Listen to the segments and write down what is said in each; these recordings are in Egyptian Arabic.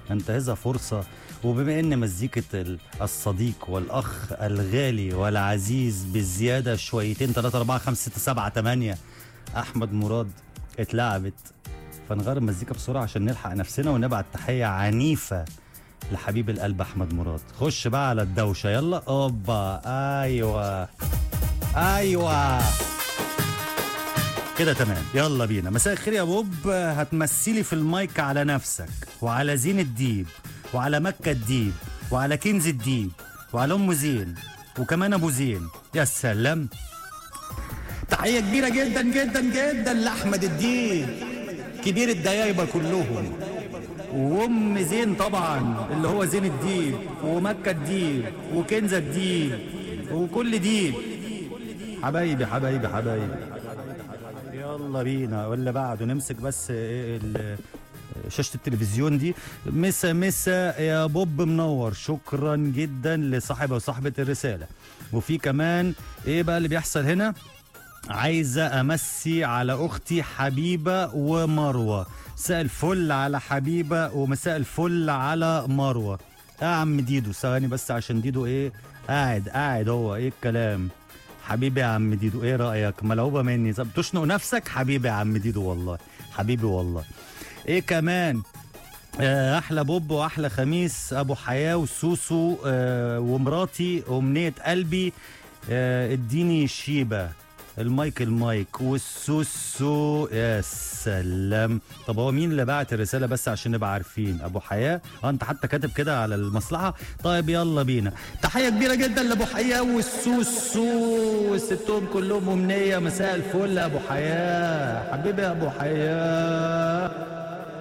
انتهزها فرصه وبما ان مزيكه ال- الصديق والاخ الغالي والعزيز بالزياده شويتين 3 4 5 6 7 8 احمد مراد اتلعبت فنغير المزيكا بسرعه عشان نلحق نفسنا ونبعت تحيه عنيفه لحبيب القلب احمد مراد خش بقى على الدوشه يلا اوبا ايوه ايوه كده تمام يلا بينا مساء الخير يا بوب هتمثلي في المايك على نفسك وعلى زين الديب وعلى مكة الديب وعلى كنز الديب وعلى ام زين وكمان ابو زين يا سلام تحية كبيرة جدا جدا جدا لأحمد الدين كبير الديايبة كلهم وام زين طبعا اللي هو زين الديب ومكة الديب وكنزة الديب وكل ديب حبايبي حبايبي حبايبي يلا بينا ولا بعده نمسك بس إيه ال- شاشة التلفزيون دي مسا مسا يا بوب منور شكرا جدا لصاحب وصاحبة الرسالة وفي كمان ايه بقى اللي بيحصل هنا عايزة أمسي على أختي حبيبة ومروة مساء الفل على حبيبة ومساء الفل على مروة يا عم ديدو ثواني بس عشان ديدو ايه قاعد قاعد هو ايه الكلام حبيبي يا عم ديدو ايه رأيك ملعوبة مني طب تشنق نفسك حبيبي يا عم ديدو والله حبيبي والله ايه كمان آه، احلى بوب واحلى خميس ابو حياه وسوسو آه، ومراتي امنيه قلبي آه، اديني شيبه المايك المايك والسوسو يا سلام طب هو مين اللي بعت الرساله بس عشان نبقى عارفين ابو حياه اه انت حتى كاتب كده على المصلحه طيب يلا بينا تحيه كبيره جدا لابو حياه والسوسو والستهم كلهم امنيه مساء الفل يا ابو حياه حبيبي يا ابو حياه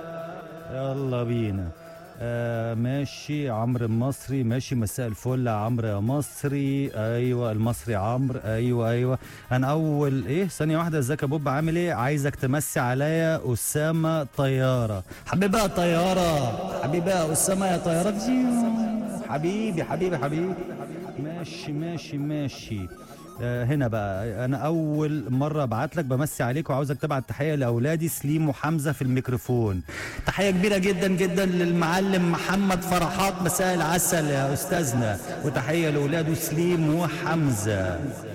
يلا بينا آه ماشي عمرو المصري ماشي مساء الفل يا عمرو يا مصري ايوه المصري عمرو ايوه ايوه انا اول ايه ثانيه واحده ازيك يا بوب عامل ايه عايزك تمسي عليا اسامه طياره حبيبي يا طياره حبيبي يا اسامه يا طياره حبيبي حبيبي حبيبي ماشي ماشي ماشي آه، هنا بقى انا اول مره ابعت لك بمسي عليك وعاوزك تبعت تحيه لاولادي سليم وحمزه في الميكروفون تحيه كبيره جدا جدا للمعلم محمد فرحات مساء العسل يا استاذنا وتحيه لاولاده سليم وحمزه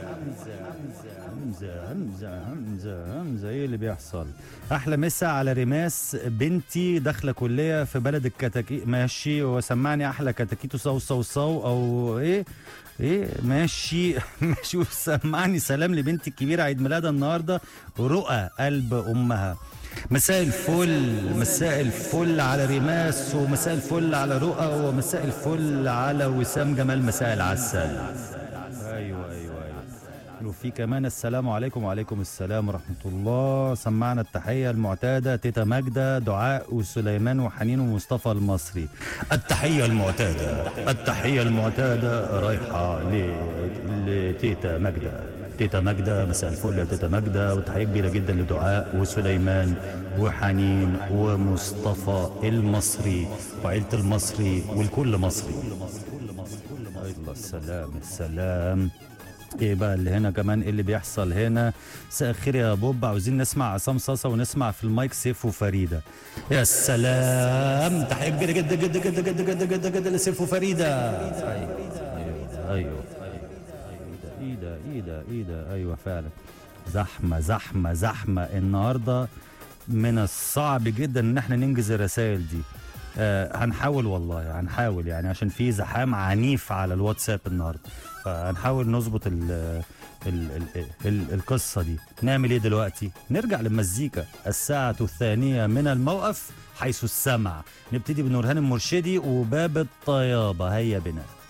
همزه همزه همزه همزه ايه اللي بيحصل احلى مسا على رماس بنتي داخله كليه في بلد الكتاكيت ماشي وسمعني احلى كتاكيتو صو صو صو او ايه ايه ماشي ماشي وسمعني سلام لبنتي الكبيره عيد ميلادها النهارده رؤى قلب امها مساء الفل مساء الفل على رماس ومساء الفل على رؤى ومساء الفل على وسام جمال مساء العسل ايوه ايوه ايوه وفي كمان السلام عليكم وعليكم السلام ورحمه الله سمعنا التحيه المعتاده تيتا ماجده دعاء وسليمان وحنين ومصطفى المصري التحيه المعتاده التحيه المعتاده رايحه ل... لتيتا ماجده تيتا ماجدة مساء الفل يا تيتا ماجدة وتحية كبيرة جدا لدعاء وسليمان وحنين ومصطفى المصري وعيلة المصري والكل مصري الله السلام السلام ايه بقى اللي هنا كمان ايه اللي بيحصل هنا مساء الخير يا بوب عاوزين نسمع عصام صاصا ونسمع في المايك سيف وفريده يا سلام تحيه كبيره جدا جدا جدا جدا جدا جدا جدا لسيف وفريده ايوه ايوه ايوه ايه ده ايه ده ايه ده ايوه فعلا زحمه زحمه زحمه النهارده من الصعب جدا ان احنا ننجز الرسائل دي آه هنحاول والله هنحاول يعني عشان في زحام عنيف على الواتساب النهارده فهنحاول نظبط ال ال ال ال القصه دي نعمل ايه دلوقتي نرجع للمزيكا الساعه الثانيه من الموقف حيث السمع نبتدي بنورهان المرشدي وباب الطيابه هيا بنا